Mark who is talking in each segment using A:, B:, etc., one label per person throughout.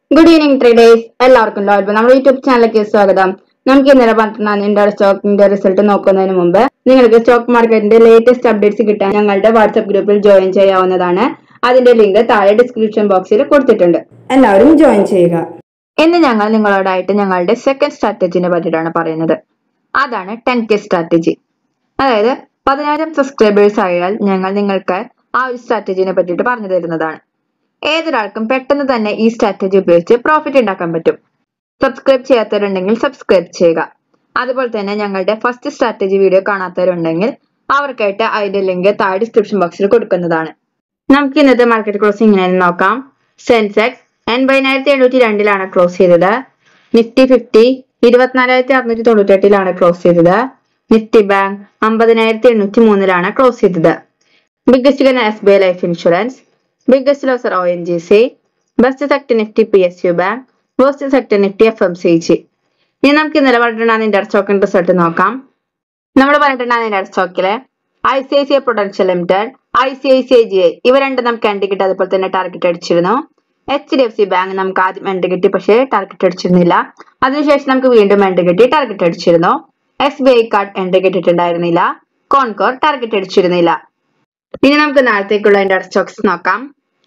A: good evening traders എല്ലാവർക്കും ലോൽബ് നമ്മുടെ YouTube ചാനലിലേക്ക് സ്വാഗതം നമുക്ക് ഇന്നലെ പന്ത്രണ്ടാം ഇന്ത്യയുടെ സ്റ്റോക്കിന്റെ റിസൾട്ട് നോക്കുന്നതിന് മുമ്പ് നിങ്ങൾക്ക് സ്റ്റോക്ക് മാർക്കറ്റിന്റെ ലേറ്റസ്റ്റ് അപ്ഡേറ്റ്സ് കിട്ടാൻ ഞങ്ങളുടെ വാട്സ്ആപ്പ് ഗ്രൂപ്പിൽ ജോയിൻ ചെയ്യാവുന്നതാണ് അതിന്റെ ലിങ്ക് താഴെ ഡിസ്ക്രിപ്ഷൻ ബോക്സിൽ കൊടുത്തിട്ടുണ്ട് എല്ലാവരും ജോയിൻ ചെയ്യുക ഇന്ന് ഞങ്ങൾ നിങ്ങളോടായിട്ട് ഞങ്ങളുടെ സെക്കൻഡ് സ്ട്രാറ്റജിനെ പറ്റിയിട്ടാണ് പറയുന്നത് അതാണ് ടെൻ കെ സ്ട്രാറ്റജി അതായത് പതിനായിരം സബ്സ്ക്രൈബേഴ്സ് ആയാൽ ഞങ്ങൾ നിങ്ങൾക്ക് ആ ഒരു സ്ട്രാറ്റജിനെ പറ്റിയിട്ട് പറഞ്ഞു തരുന്നതാണ് ഏതൊരാൾക്കും പെട്ടെന്ന് തന്നെ ഈ സ്ട്രാറ്റജി ഉപയോഗിച്ച് പ്രോഫിറ്റ് ഉണ്ടാക്കാൻ പറ്റും സബ്സ്ക്രൈബ് ചെയ്യാത്തവരുണ്ടെങ്കിൽ സബ്സ്ക്രൈബ് ചെയ്യുക അതുപോലെ തന്നെ ഞങ്ങളുടെ ഫസ്റ്റ് സ്ട്രാറ്റജി വീഡിയോ കാണാത്തവരുണ്ടെങ്കിൽ അവർക്കായിട്ട് അതിന്റെ ലിങ്ക് താഴെ ഡിസ്ക്രിപ്ഷൻ ബോക്സിൽ കൊടുക്കുന്നതാണ് നമുക്ക് ഇന്നത്തെ മാർക്കറ്റ് ക്ലോസിംഗ് ഇങ്ങനെ നോക്കാം സെൻസെക്സ് എൺപതിനായിരത്തി എണ്ണൂറ്റി രണ്ടിലാണ് ക്ലോസ് ചെയ്തത് നിഫ്റ്റി ഫിഫ്റ്റി ഇരുപത്തിനാലായിരത്തി അറുന്നൂറ്റി തൊണ്ണൂറ്റി എട്ടിലാണ് ക്ലോസ് ചെയ്തത് നിഫ്റ്റി ബാങ്ക് അമ്പതിനായിരത്തി എണ്ണൂറ്റി മൂന്നിലാണ് ക്ലോസ് ചെയ്തത് biggest gun S B I life insurance biggest loser O N G C best sector nifty P S U bank worst sector nifty F M C G ഇനി നമുക്ക് ഇന്നലെ പറഞ്ഞിട്ടുണ്ടാകുന്ന inter സ്റ്റോക്കിന്റെ result നോക്കാം നമ്മൾ പറഞ്ഞിട്ടുണ്ടാകുന്ന ഇന്റർ സ്റ്റോക്കിലെ I C I C I production limited I C I C I G I ഇവ രണ്ട് നമുക്ക് എൻഡ് കിട്ടി അതുപോലെ തന്നെ ടാർഗറ്റ് അടിച്ചിരുന്നു H D F C bank നമുക്ക് ആദ്യം എൻഡ് കിട്ടി പക്ഷേ ടാർഗറ്റ് അടിച്ചിരുന്നില്ല അതിനുശേഷം നമുക്ക് വീണ്ടും എൻഡ് കിട്ടി ടാർഗറ്റ് അടിച്ചിരുന്നു S B I card end കിട്ടിയിട്ടുണ്ടായിരുന്നില്ല കോൺകോർ ടാർഗറ്റ് അടിച്ചിരുന്നില്ല ഇനി നമുക്ക് നാളത്തേക്കുള്ള ഇന്റർ സ്റ്റോക്സ് നോക്കാം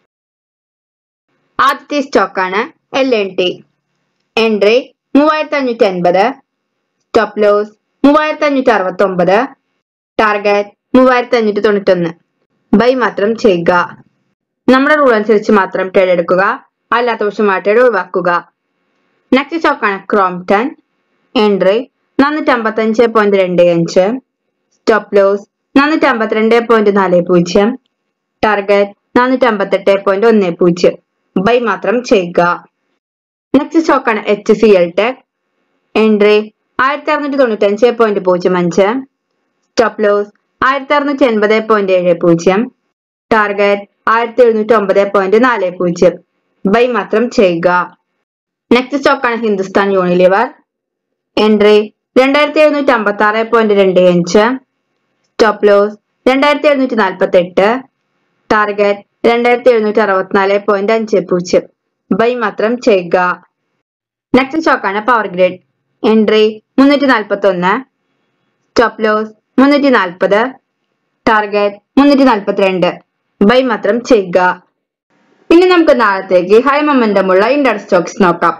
A: ആദ്യത്തെ സ്റ്റോക്കാണ് എൽ എൻ ടി എൻട്രി മൂവായിരത്തി അഞ്ഞൂറ്റി അൻപത് സ്റ്റോപ്പ് ലോസ് മൂവായിരത്തി അഞ്ഞൂറ്റി അറുപത്തി ഒമ്പത് ടാർഗറ്റ് മൂവായിരത്തി അഞ്ഞൂറ്റി തൊണ്ണൂറ്റൊന്ന് ബൈ മാത്രം ചെയ്യുക നമ്മുടെ റൂൾ അനുസരിച്ച് മാത്രം ട്രേഡ് എടുക്കുക അല്ലാത്ത പക്ഷം ആ ട്രേഡ് ഒഴിവാക്കുക നെക്സ്റ്റ് സ്റ്റോക്കാണ് ക്രോംപ്ടൺ എൻട്രി നാനൂറ്റി അമ്പത്തഞ്ച് പോയിന്റ് രണ്ട് അഞ്ച് സ്റ്റോപ്പ് ലോസ് നാനൂറ്റി അമ്പത്തിരണ്ട് പോയിന്റ് നാല് പൂജ്യം ടാർഗറ്റ് നാനൂറ്റി അമ്പത്തെട്ട് പോയിന്റ് ഒന്ന് പൂജ്യം ബൈ മാത്രം ചെയ്യുക നെക്സ്റ്റ് സ്റ്റോക്കാണ് H C L tech entry ആയിരത്തി അറുന്നൂറ്റി തൊണ്ണൂറ്റി അഞ്ച് പോയിന്റ് പൂജ്യം അഞ്ച് സ്റ്റോപ്പ് ലോസ് ആയിരത്തി അറുന്നൂറ്റി എൺപത് പോയിന്റ് ഏഴ് പൂജ്യം ടാർഗറ്റ് ആയിരത്തി എഴുന്നൂറ്റി ഒമ്പത് പോയിന്റ് നാല് പൂജ്യം ബൈ മാത്രം ചെയ്യുക നെക്സ്റ്റ് സ്റ്റോക്കാണ് ഹിന്ദുസ്ഥാൻ യൂണിലിവർ എൻട്രി രണ്ടായിരത്തി എഴുന്നൂറ്റി അമ്പത്തി ആറ് പോയിന്റ് രണ്ട് അഞ്ച് സ്റ്റോപ്പ് ലോസ് രണ്ടായിരത്തി എഴുന്നൂറ്റി നാൽപ്പത്തി എട്ട് ടാർഗറ്റ് രണ്ടായിരത്തി എഴുന്നൂറ്റി അറുപത്തിനാല് പോയിന്റ് അഞ്ച് പൂജ്യം ബൈ മാത്രം ചെയ്യുക നെക്സ്റ്റ് സ്റ്റോക്കാണ് പവർ ഗ്രിഡ് എൻട്രി മുന്നൂറ്റി നാൽപ്പത്തി ഒന്ന് സ്റ്റോപ്പ് ലോസ് മുന്നൂറ്റി നാൽപ്പത് ടാർഗറ്റ് മുന്നൂറ്റി നാൽപ്പത്തിരണ്ട് ബൈ മാത്രം ചെയ്യുക ഇനി നമുക്ക് നാളത്തേക്ക് ഹൈ മൊമെന്റമുള്ള ഇൻഡർ സ്റ്റോക്സ് നോക്കാം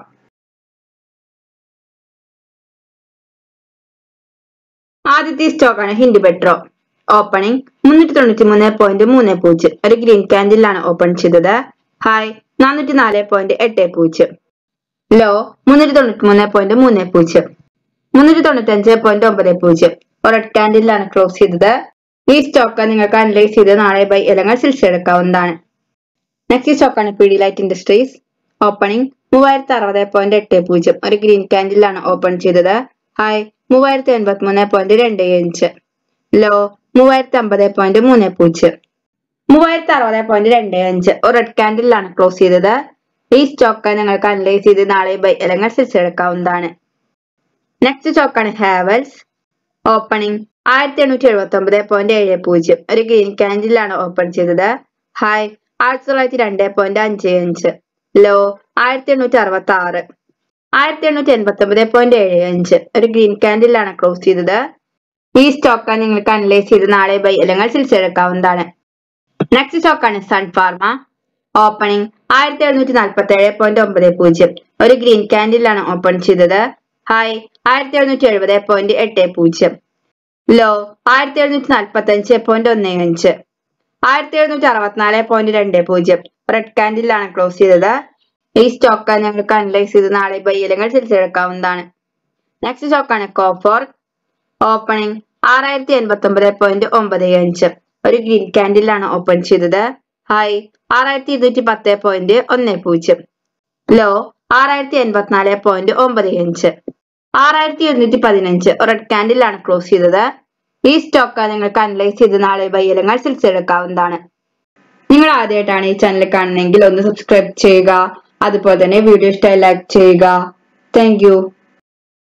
A: ആദ്യത്തെ സ്റ്റോക്കാണ് ഹിൻഡ് പെട്രോ ഓപ്പണിംഗ് മുന്നൂറ്റി തൊണ്ണൂറ്റി മൂന്ന് പോയിന്റ് മൂന്ന് പൂജ്യം ഒരു ഗ്രീൻ ക്യാൻഡിലാണ് ഓപ്പൺ ചെയ്തത് ഹൈ നാനൂറ്റി നാല് പോയിന്റ് എട്ട് പൂജ്യം ലോ മുന്നൂറ്റി തൊണ്ണൂറ്റി മൂന്ന് പോയിന്റ് മൂന്ന് പൂജ്യം മുന്നൂറ്റി തൊണ്ണൂറ്റി അഞ്ച് പോയിന്റ് ഒമ്പത് പൂജ്യം റെഡ് ക്യാൻഡിലാണ് ക്ലോസ് ചെയ്തത് ഈ സ്റ്റോക്ക് നിങ്ങൾക്ക് അനലൈസ് ചെയ്ത് നാളെ ബൈ ഇലങ്ങൾ എടുക്കാവുന്നതാണ് നെക്സ്റ്റ് സ്റ്റോക്കാണ് P D light industries opening മൂവായിരത്തി അറുപത് പോയിന്റ് എട്ട് പൂജ്യം ഒരു ഗ്രീൻ ക്യാൻഡിലാണ് ഓപ്പൺ ചെയ്തത് ഹൈ മൂവായിരത്തി എൺപത്തി മൂന്ന് പോയിന്റ് രണ്ട് അഞ്ച് ലോ മൂവായിരത്തി അമ്പത് പോയിന്റ് മൂന്ന് പൂജ്യം മൂവായിരത്തി അറുപത് പോയിന്റ് രണ്ട് അഞ്ച് ഒരു റെഡ് ക്യാൻഡിലാണ് ക്ലോസ് ചെയ്തത് ഈ സ്റ്റോക്ക് നിങ്ങൾക്ക് അനലൈസ് ചെയ്ത് നാളെ ബൈ ഇലങ്ങൾ എടുക്കാവുന്നതാണ് നെക്സ്റ്റ് സ്റ്റോക്കാണ് ഹാവൽസ് ഓപ്പണിംഗ് ആയിരത്തി എണ്ണൂറ്റി എഴുപത്തി ഒമ്പത് പോയിന്റ് ഏഴ് പൂജ്യം ഒരു ഗ്രീൻ ക്യാൻഡിലാണ് ഓപ്പൺ ചെയ്തത് ഹൈ ആയിരത്തി തൊള്ളായിരത്തി രണ്ട് പോയിന്റ് അഞ്ച് അഞ്ച് ലോ ആയിരത്തി എണ്ണൂറ്റി അറുപത്തി ആറ് ആയിരത്തി എണ്ണൂറ്റി എൺപത്തി ഒമ്പത് പോയിന്റ് ഏഴ് അഞ്ച് ഒരു ഗ്രീൻ ക്യാൻഡിലാണ് ക്ലോസ് ചെയ്തത് ഈ സ്റ്റോക്ക് നിങ്ങൾക്ക് അനലൈസ് ചെയ്ത് നാളെ ബൈ ഇലങ്ങൾ എടുക്കാവുന്നതാണ് നെക്സ്റ്റ് സ്റ്റോക്കാണ് സൺ ഫാർമ ഓപ്പണിംഗ് ആയിരത്തി എഴുന്നൂറ്റി നാൽപ്പത്തി ഏഴ് പോയിന്റ് ഒമ്പത് പൂജ്യം ഒരു ഗ്രീൻ ക്യാൻഡിലാണ് ഓപ്പൺ ചെയ്തത് ഹൈ ആയിരത്തി എഴുന്നൂറ്റി എഴുപത് പോയിന്റ് എട്ട് പൂജ്യം ലോ ആയിരത്തി എഴുന്നൂറ്റി നാൽപ്പത്തി അഞ്ച് പോയിന്റ് ഒന്ന് അഞ്ച് ആയിരത്തി എഴുന്നൂറ്റി അറുപത്തിനാല് പോയിന്റ് രണ്ട് പൂജ്യം റെഡ് ക്യാൻഡിലാണ് ക്ലോസ് ചെയ്തത് ഈ സ്റ്റോക്ക് ഞങ്ങൾക്ക് അനലൈസ് ചെയ്ത് നാളെ ബയ്യലങ്ങൾ തിരിച്ചെടുക്കാവുന്നതാണ് നെക്സ്റ്റ് സ്റ്റോക്കാണ് കോഫോർ ഓപ്പണിംഗ് ആറായിരത്തി എൺപത്തി ഒമ്പത് പോയിന്റ് ഒമ്പത് അഞ്ച് ഒരു ഗ്രീൻ ക്യാൻഡിലാണ് ഓപ്പൺ ചെയ്തത് ഹൈ ആറായിരത്തി ഇരുന്നൂറ്റി പത്ത് പോയിന്റ് ഒന്ന് പൂജ്യം ലോ ആറായിരത്തി എൺപത്തിനാല് പോയിന്റ് ഒമ്പത് അഞ്ച് ആറായിരത്തി എഴുന്നൂറ്റി പതിനഞ്ച് റെഡ് ക്യാൻഡിലാണ് ക്ലോസ് ചെയ്തത് ഈ സ്റ്റോക്ക് നിങ്ങൾക്ക് അനലൈസ് ചെയ്ത് നാളെ ബയ്യലങ്ങൾ തിരിച്ചെടുക്കാവുന്നതാണ് നിങ്ങൾ ആദ്യമായിട്ടാണ് ഈ ചാനൽ കാണുന്നതെങ്കിൽ ഒന്ന് സബ്സ്ക്രൈബ് ചെയ്യുക അതുപോലെ തന്നെ വീഡിയോ ഇഷ്ടമായി ലൈക്ക് ചെയ്യുക താങ്ക്